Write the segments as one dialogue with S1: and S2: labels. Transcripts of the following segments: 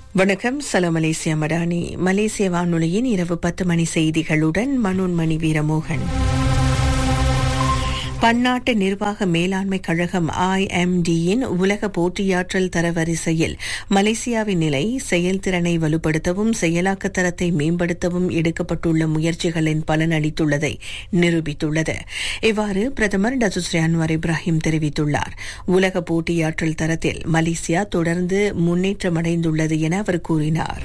S1: வணக்கம் சலாம் மலேசியா மடானி மலேசிய வானொலியின் இரவு பத்து மணி செய்திகளுடன் மனோன்மணி வீரமோகன் பன்னாட்டு நிர்வாக மேலாண்மை கழகம் ஐஎம்டியின் உலக போட்டியாற்றல் தரவரிசையில் மலேசியாவின் நிலை செயல்திறனை வலுப்படுத்தவும் செயலாக்க தரத்தை மேம்படுத்தவும் எடுக்கப்பட்டுள்ள முயற்சிகளின் பலனளித்துள்ளதை நிரூபித்துள்ளது இவ்வாறு பிரதமர் டசுஸ்ரீ அன்வார் இப்ராஹிம் தெரிவித்துள்ளார் உலக போட்டியாற்றல் தரத்தில் மலேசியா தொடர்ந்து முன்னேற்றமடைந்துள்ளது என அவர் கூறினார்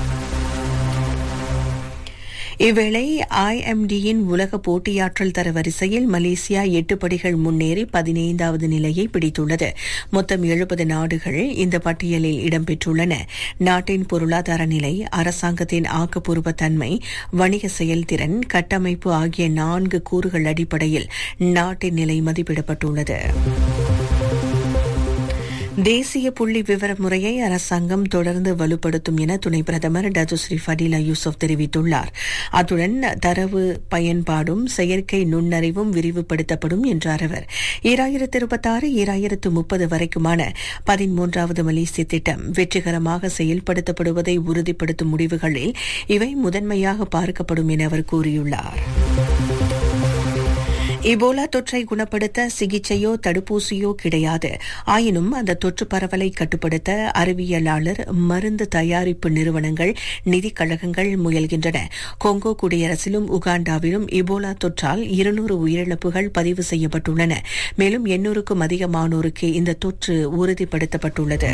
S1: இவ்வேளை ஐஎம்டியின் உலக போட்டியாற்றல் தரவரிசையில் மலேசியா எட்டு படிகள் முன்னேறி பதினைந்தாவது நிலையை பிடித்துள்ளது மொத்தம் எழுபது நாடுகள் இந்த பட்டியலில் இடம்பெற்றுள்ளன நாட்டின் பொருளாதார நிலை அரசாங்கத்தின் ஆக்கப்பூர்வ தன்மை வணிக செயல்திறன் கட்டமைப்பு ஆகிய நான்கு கூறுகள் அடிப்படையில் நாட்டின் நிலை மதிப்பிடப்பட்டுள்ளது தேசிய புள்ளி விவர முறையை அரசாங்கம் தொடர்ந்து வலுப்படுத்தும் என துணை பிரதமர் டதுஸ்ரீ ஃபடிலா யூசுப் தெரிவித்துள்ளார் அத்துடன் தரவு பயன்பாடும் செயற்கை நுண்ணறிவும் விரிவுபடுத்தப்படும் என்றார் அவர் ஈராயிரத்து இருபத்தாறு ஈராயிரத்து முப்பது வரைக்குமான பதிமூன்றாவது மலேசிய திட்டம் வெற்றிகரமாக செயல்படுத்தப்படுவதை உறுதிப்படுத்தும் முடிவுகளில் இவை முதன்மையாக பார்க்கப்படும் என அவர் கூறியுள்ளார் இபோலா தொற்றை குணப்படுத்த சிகிச்சையோ தடுப்பூசியோ கிடையாது ஆயினும் அந்த தொற்று பரவலை கட்டுப்படுத்த அறிவியலாளர் மருந்து தயாரிப்பு நிறுவனங்கள் நிதிக் கழகங்கள் முயல்கின்றன கொங்கோ குடியரசிலும் உகாண்டாவிலும் இபோலா தொற்றால் இருநூறு உயிரிழப்புகள் பதிவு செய்யப்பட்டுள்ளன மேலும் எண்ணூறுக்கும் அதிகமானோருக்கு இந்த தொற்று உறுதிப்படுத்தப்பட்டுள்ளது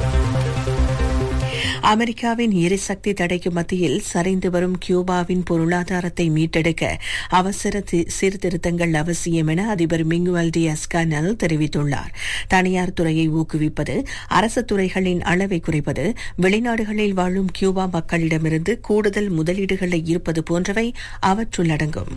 S1: அமெரிக்காவின் எரிசக்தி தடைக்கு மத்தியில் சரிந்து வரும் கியூபாவின் பொருளாதாரத்தை மீட்டெடுக்க அவசர சீர்திருத்தங்கள் அவசியம் என அதிபர் மிங்குவல் டி அஸ்கானல் தெரிவித்துள்ளார் தனியார் துறையை ஊக்குவிப்பது அரசு துறைகளின் அளவை குறைப்பது வெளிநாடுகளில் வாழும் கியூபா மக்களிடமிருந்து கூடுதல் முதலீடுகளை ஈர்ப்பது போன்றவை அவற்றுள் அடங்கும்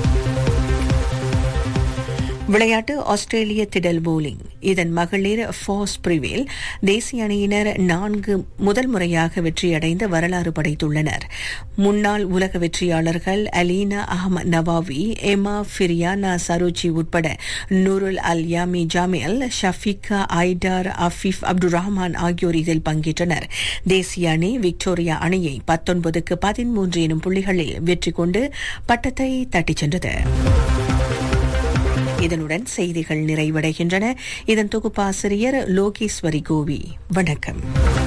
S1: விளையாட்டு ஆஸ்திரேலிய திடல் போலிங் இதன் மகளிர் ஃபோர்ஸ் பிரிவில் தேசிய அணியினர் நான்கு முதல் முறையாக வெற்றியடைந்த வரலாறு படைத்துள்ளனர் முன்னாள் உலக வெற்றியாளர்கள் அலீனா அஹமத் நவாவி எமா ஃபிரியானா சரோஜி உட்பட நூருல் அல் யாமி ஜாமியல் ஷஃபிகா ஐடார் அஃபீஃப் அப்துல் ரஹ்மான் ஆகியோர் இதில் பங்கேற்றனர் தேசிய அணி விக்டோரியா அணியை பத்தொன்பதுக்கு பதிமூன்று எனும் புள்ளிகளில் வெற்றி கொண்டு பட்டத்தை தட்டிச் சென்றது இதனுடன் செய்திகள் நிறைவடைகின்றன இதன் தொகுப்பாசிரியர் லோகேஸ்வரி கோவி வணக்கம்